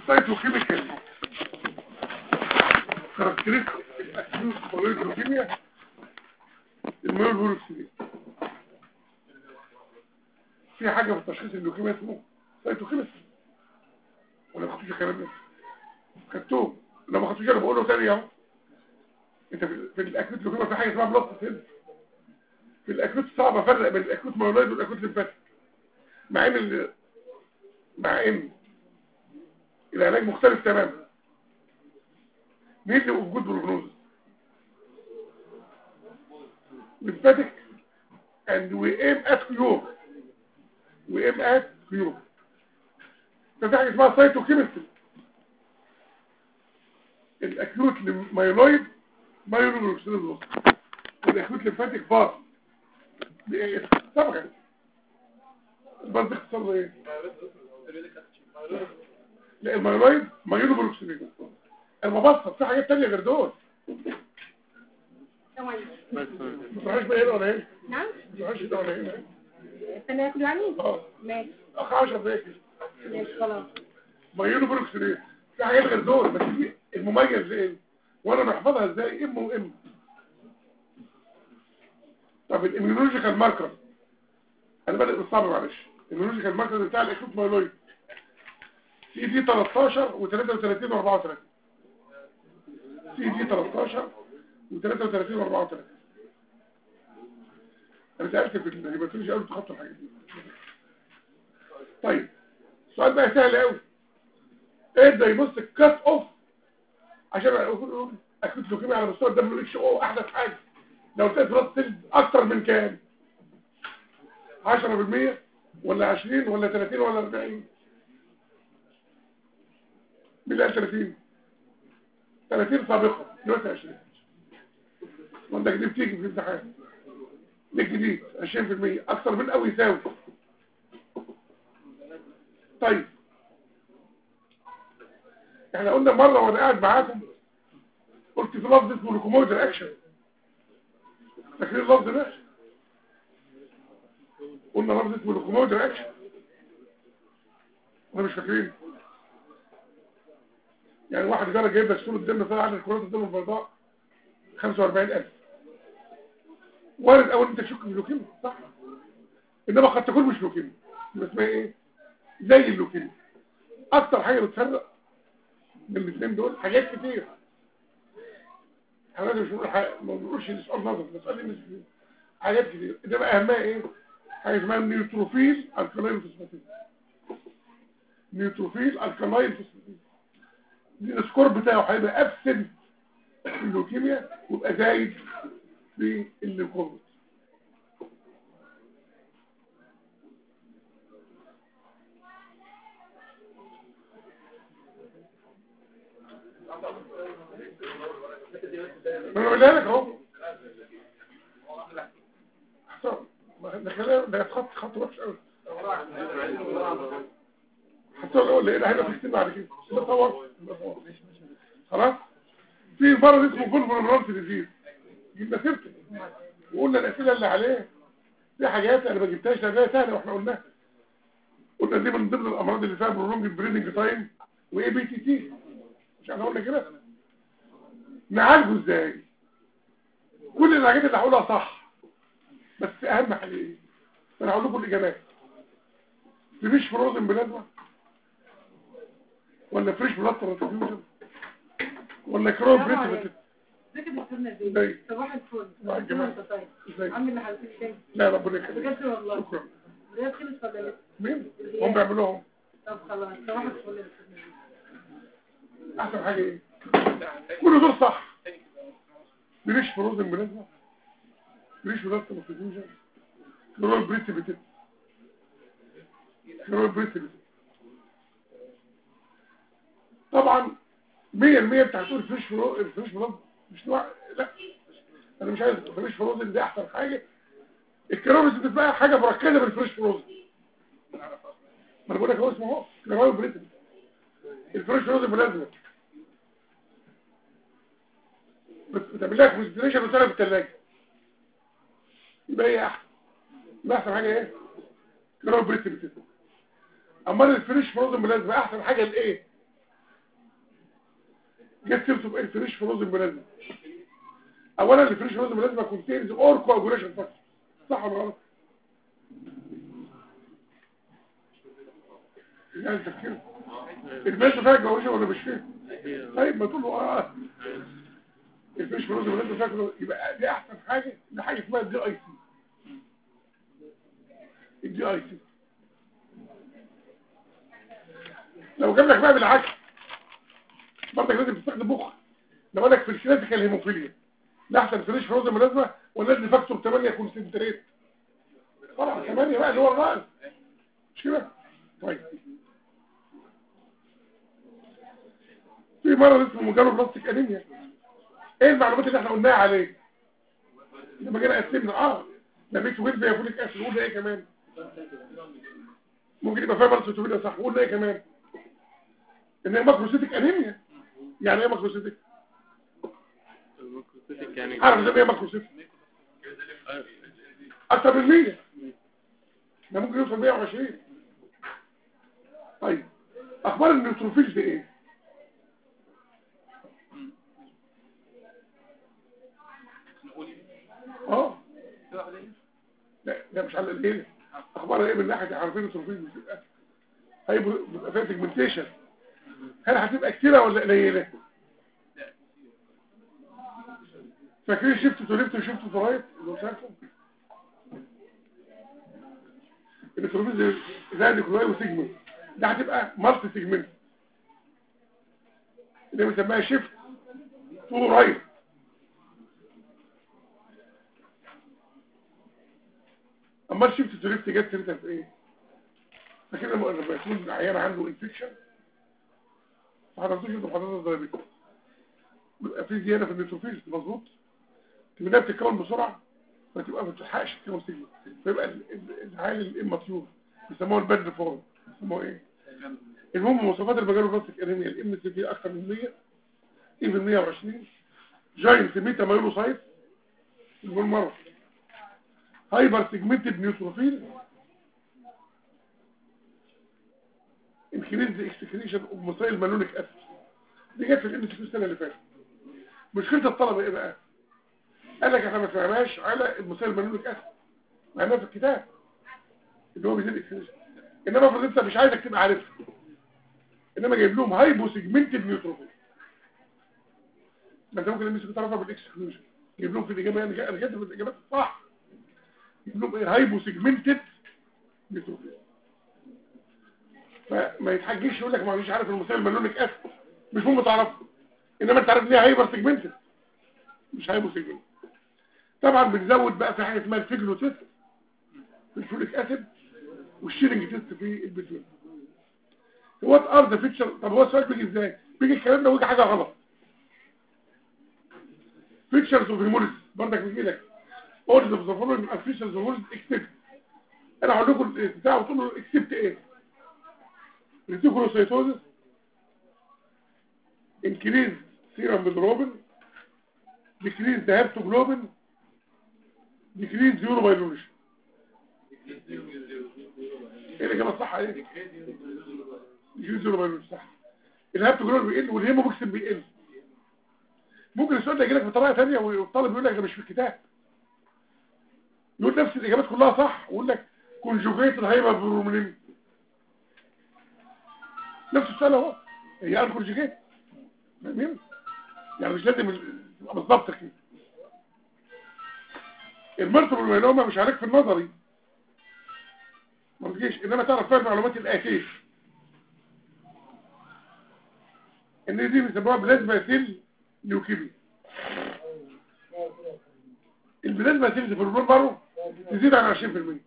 السيتوكيميكال كاركترستيك الاكيوت مايلويد لوكيميا المايلويد بروكسيميا في حاجة في تشخيص اللوكيميا اسمه سيتوكيمستري ولا ما خدتوش الكلام ده خدتوه لو ما خدتوش انا بقوله تاني اهو انت في, في الاكيوت لوكيميا في حاجه اسمها بلوت سيل في الاكيوت صعب افرق بين الاكيوت مايلويد والاكيوت ليمفاتيك مع ان ال... مع ان العلاج مختلف تماما مين اللي وجود بروجنوز lymphatic and we aim at cure we aim at cure ففي حاجه اسمها سايتوكيمستري الاكيوت مايلويد مايلويد والاكيوت ليمفاتيك فار دي ايه طبعا البلد اختصار له ايه لا المايلويد مايلوبروكسيمين المبسط في حاجات تانية غير دول ثواني ما تروحش بقى هنا ولا هنا نعم ما تروحش هنا ولا هنا استنى ياكل يعني اه ماشي اخ 10 دقايق ماشي خلاص مايلوبروكسيمين في حاجات غير دول بس دي المميز ايه وانا بحفظها ازاي ام وام طب الاميونولوجيكال ماركر انا بادئ بالصعب معلش الاميونولوجيكال ماركر بتاع الاكيوت مايلويد سي دي 13 و33 و34 سي دي 13 و33 و34 انا سالت في الهيباتولوجي قالوا تخطوا الحاجات دي طيب السؤال بقى سهل قوي ايه ده يبص الكات اوف عشان اقول اكيد لوكيميا على مستوى الدم اتش او احدث حاجه لو كانت بلاد سيلز اكتر من كام 10% ولا 20 ولا 30 ولا 40 مين اللي قال 30 30 سابقا دلوقتي 20 وانت دي بتيجي في الامتحان ليك جديد 20% اكتر من او يساوي طيب احنا قلنا مره وانا قاعد معاكم قلت في لفظ اسمه لوكوموتيف اكشن فاكرين اللفظ ده قلنا لفظ اسمه لوكوموتيف اكشن ولا مش فاكرين يعني واحد جرى جايب لك صوره دم طلع عدد كرات الدم البيضاء 45000 وارد اول انت تشك في اللوكيميا صح انما قد تكون مش لوكيميا يبقى اسمها ايه زي اللوكيميا اكتر حاجه بتفرق من الاثنين دول حاجات كتير احنا مش بنقول حاجه ما بنقولش سؤال نظر بس قال لي مش حاجات كتير انما اهمها ايه حاجه اسمها النيوتروفيل الكلاين فوسفاتيز نيوتروفيل الكلاين فوسفاتيز دي السكور بتاعه هيبقى ابسنت في اللوكيميا ويبقى زايد في الليكوميا انا بقولها لك اهو حسام ما ده كلام ده خط خط وحش قوي حتى لو لقينا هنا في كتير بعد كده ده طور خلاص في مرض اسمه فولفولرانس ديزيز جبنا سيرته وقلنا الاسئله اللي عليه في حاجات انا ما جبتهاش لانها سهله واحنا قلناها قلنا دي من ضمن الامراض اللي فيها برولونج بريدنج تايم واي بي تي تي مش احنا قلنا كده نعالجه ازاي كل الحاجات اللي هقولها صح بس اهم حاجه ايه انا هقول لكم الاجابات مفيش فروزن بلازما ولا فريش بلاد ترانسفيوجن ولا كرون بريتيفيتي ازيك يا دكتور ازاي؟ نبيل صباح الفل صباح الجمال. انت طيب ازاي عامل اللي حضرتك تاني لا ربنا يخليك بجد والله شكرا الرياض خلص ولا لسه مين هم بيعملوهم طب خلاص صباح الفل يا دكتور نبيل احسن حاجه ايه كل دول صح مفيش فروزن بلازما مفيش بلاد ترانسفيوجن كرون بريتيفيتي كرون بريتيفيتي طبعا 100% بتاع تقول فريش فرو الفريش بلاد مش نوع لا انا مش عايز فريش فروزن دي احسن حاجه الكرامس بتبقى حاجه مركزه بالفريش فروزن ما انا بقول لك هو اسمه اهو كرامس بريتيفيتي الفريش فروزن بلازما بتعمل لها كونسنتريشن وتسيبها في الثلاجه يبقى ايه احسن يبقى احسن حاجه ايه كرامس بريتيفيتي امال الفريش فروزن بلازما احسن حاجه الايه جت سيرته بايه الفريش فروزن بلازما اولا الفريش فروزن بلازما كونتينز اور كواجوليشن فاكتور صح ولا غلط يعني تفكير البيت فيها كواجوليشن ولا مش فيه طيب ما تقول له اه الفريش فروزن بلازما فاكر يبقى دي احسن حاجه دي حاجه اسمها الدي اي سي الدي اي سي لو جاب لك بقى بالعكس برضك لازم تستخدم مخ لو قال لك في الكلاسيكال هيموفيليا لا احسن فريش فروزن ملازمه ولا ادي فاكتور 8 كونسنتريت طبعا 8 بقى اللي هو الراس مش كده طيب في مرض اسمه مجرد بلاستيك انيميا ايه المعلومات اللي احنا قلناها عليه لما جينا قسمنا اه لما يكتب ويل بيقول اسيد قلنا ايه كمان ممكن يبقى فيها مرض صح قلنا ايه كمان ان هي ماكروسيتك انيميا يعني ايه ماكروسيتك الميكروسيتك يعني عارف زي ما هي ماكروسيتك اكتر من 100 ده ممكن يوصل 120 طيب اخبار النيوتروفيلز دي ايه اه لا ده مش على الايه اخبارها ايه من ناحيه عارفين النيوتروفيلز بتبقى هيبقى بيبقى فيها سيجمنتيشن هل هتبقى كتيره ولا قليله فاكرين شفت تو ليفت وشفت تو رايت اللي هو شايفه النيوتروفيلز زي النيكولاي وسيجمنت ده هتبقى مالتي سيجمنت اللي بنسميها شيفت تو رايت اما الشيفت تو ليفت جت سيرتها في ايه فكده لما لما يكون عيان عنده انفكشن ما حضرتوش انتوا حضرتوا الدايابيتس بيبقى في زياده في النيوتروفيلز مظبوط تبقى بتتكون بسرعه ما تبقى ما بتلحقش تكون سيجما فيبقى ال- ال- العيان الاماتيور بيسموه الباد فورم بيسموه ايه المهم مواصفات المجال بلاستيك انيميا الام سي في اكثر من 100 ايفن 120 جاينت ميتا مايلوسايت نقول مره هايبر سيجمنتد نيوتروفيل انكريز اكسكريشن اوف مسائل مالونيك اسيد دي جت في الام سي السنه اللي فاتت مشكله الطلبه ايه بقى قال لك احنا ما فهمناش على المسائل مالونيك اسيد معناها في الكتاب اللي هو بيزيد اكسكريشن انما افرض انت مش عايزك تبقى عارفها انما جايب لهم هايبو سيجمنتد نيوتروفيل ما انت ممكن الناس تعرفها بالاكسكلوجن جايب لهم في الاجابه انا انا كاتب الاجابات صح جايب لهم ايه هايبو سيجمنتد نيوتروفيل فما يتحجيش يقول لك ما مش عارف المسائل مالونيك اسيد مش مهم تعرفه انما انت عارف ليه هايبر سيجمنتد مش هايبو سيجمنتد طبعا بنزود بقى في حاجه اسمها الفيجلو تيست في الفوليك اسيد والشيرنج تيست في البيتوين وات ار ذا فيتشر طب هو السؤال بيجي ازاي بيجي الكلام ده ويجي حاجه غلط فيتشرز اوف هيموليز برضك بيجي لك اوردز اوف ذا فولوينج ار فيتشرز اوف هيموليز اكسبت انا هقول لكم بتاع وتقول له اكسبت ايه ريتيكولوسايتوزس انكريز سيرم بالروبن ديكريز ذا هيبتوجلوبين ديكريز يوروبايلوريشن ايه الاجابه الصح ايه ديكريز يوروبايلوريشن صح الهيبتوجلوبين بيقل والهيموبوكسين بيقل ممكن السؤال ده يجي لك بطريقه ثانيه والطالب يقول لك ده مش في الكتاب يقول نفس الاجابات كلها صح ويقول لك كونجوجيت الهايبربرومينين نفس السؤال اهو هي الكونجوجيت فاهمين يعني مش لازم ال- تبقى بالظبط كده المرتب الميلومه مش عليك في النظري ما تجيش انما تعرف فيها المعلومات الاتيه ان دي بيسموها بلازما سيل ليوكيميا البلازما سيلز في البول بارو تزيد عن 20%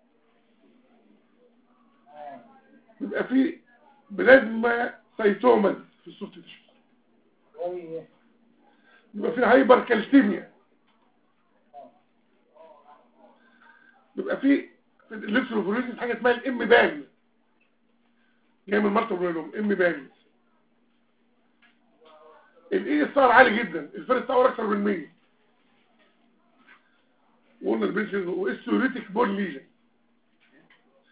يبقى في بلازما سيتومز في السوفت تيشو يبقى في هايبر كالسيميا يبقى في في الليبسولوفوريزيس حاجه اسمها الام باج جاي من المرتب بيقولهم ام باج الاي اس ار عالي جدا الفيرست اور اكثر من 100 وقلنا البنشن واستيوليتيك بون ليجن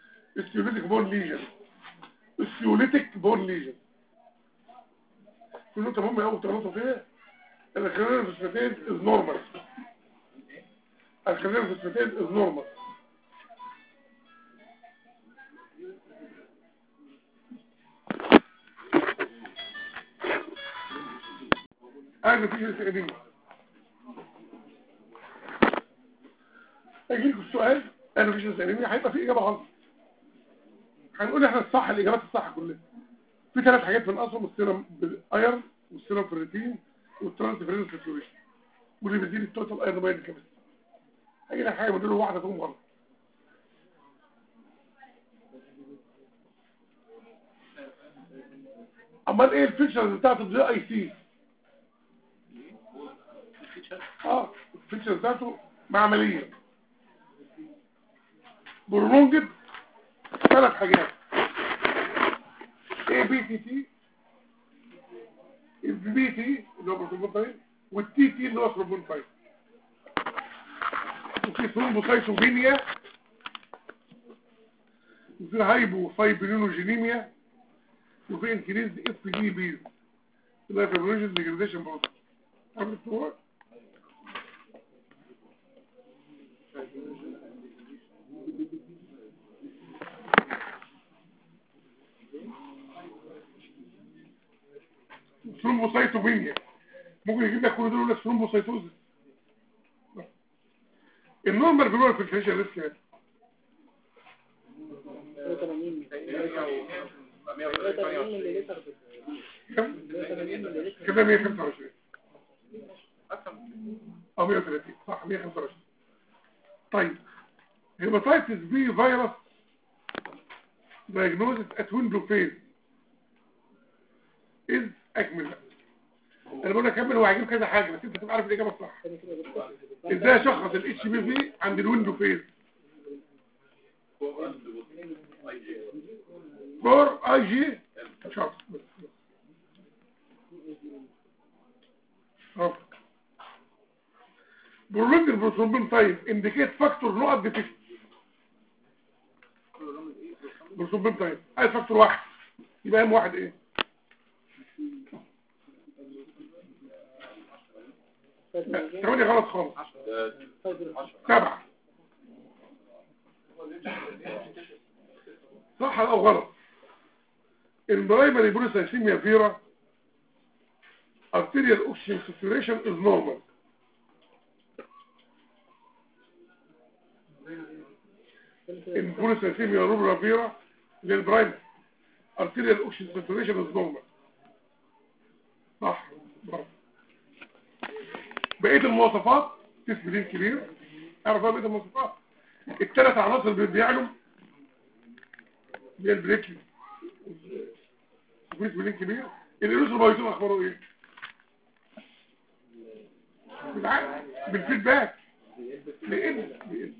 استيوليتيك بون ليجن استيوليتيك بون ليجن في في نقطة مهمة أوي تغلطوا فيها الخلية الفوسفاتيز از نورمال الخلية الفوسفاتيز از نورمال أنا في شيء سأليني أجي لكم السؤال أنا في شيء سأليني هيبقى في إجابة غلط هنقول إحنا الصح الإجابات الصح كلها في ثلاث حاجات بنقصهم السيرم بالايرن والسيرم فيريتين والترانسفيرنس ساتوريشن واللي بيديني التوتال ايرن باين كاباسيتي هيجي لك حاجه بديله واحده فيهم غلط امال ايه الفيتشرز بتاعت الجي اي سي اه الفيتشرز بتاعته معمليه برولونجد ثلاث حاجات اي بي تي تي البي تي اللي هو بروتوبون تايم والتي تي اللي هو بروتوبون تايم وفي ثرومبوسايتوبينيا وفي هايبو فايبرينوجينيميا وفي انكريز اف دي بيز اللي هي فايبرينوجين ديجريديشن بروسس عرفت هو ثرومبوسايتوبينيا ممكن يجيب لك كل دول يقول لك ثرومبوسايتوزس النورمال بيقول في الفيشن ريسك يعني 180 180 ملي لتر كم 180 ملي لتر كده 125 او 130 صح 125 طيب هيباتايتس بي فيروس diagnosis at window phase is اكمل انا بقول لك كمل هو هيجيب كذا حاجه بس انت تبقى عارف الاجابه الصح كده كده دكتور ازاي اشخص الاتش بي في عند الويندو فيز فور اي جي شخص بس طب برولونج البروترومبين تايم انديكيت فاكتور نقط ديفيكت بروترومبين تايم عايز فاكتور واحد يبقى ام واحد ايه لا ثمانية غلط خالص سبعة صح او غلط البرايمري بوليسايسيميا فيرا arterial oxygen saturation is normal البوليسايسيميا روبرا فيرا للبرايمري arterial oxygen saturation is normal صح برافو بقيه المواصفات تسبلين كبير اعرف بقى بقيه المواصفات الثلاث عناصر اللي بيعلوا اللي هي البريكلي تسبلين كبير الالوثروبايتين اخباره ايه بالعقل بالفيدباك لان بإذن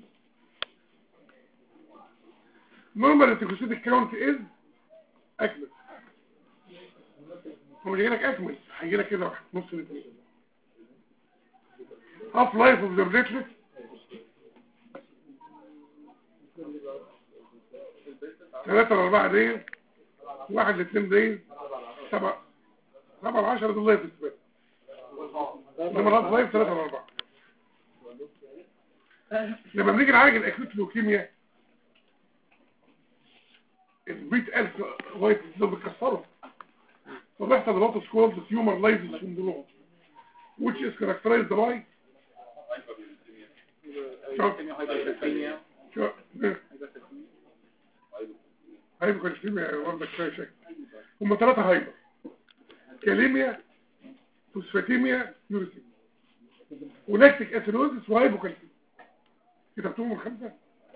نورمال التكوسيد الكاونت از اكمل هو مش هيجيلك اكمل هيجيلك كده واحد نص لتر half life of the platelet ثلاثة لأربعة دقيقة واحد لاثنين دقيقة سبعة سبعة لعشرة دول لايف السبات لما الهاف لايف ثلاثة لأربعة لما بنيجي نعالج الأكيوت لوكيميا البيت ألف وايت ده بيكسره فبيحصل رابط سكولز تيومر لايف سندروم which is characterized by هايبر كالسيميا واخدك شويه شكل هم ثلاثه هايبر كاليميا فوسفاتيميا يوريثيميا ونكتيك اثيروزس وهايبوكالسيميا كتبتهم الخمسه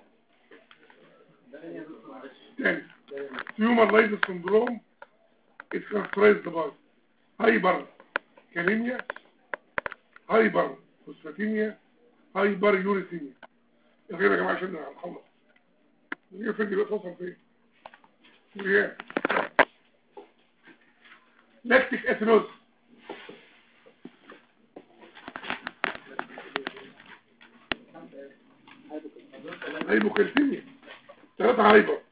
تاني تيومر لايز سندروم اتس كاركترايزد باي هايبر كاليميا هايبر فوسفاتيميا هايبر يوريثيميا الغير يا جماعه عشان هنخلص هي فين دلوقتي وصل فين وياه لاكتيك اثيروز هايبوكالسيميا ثلاثة هايبر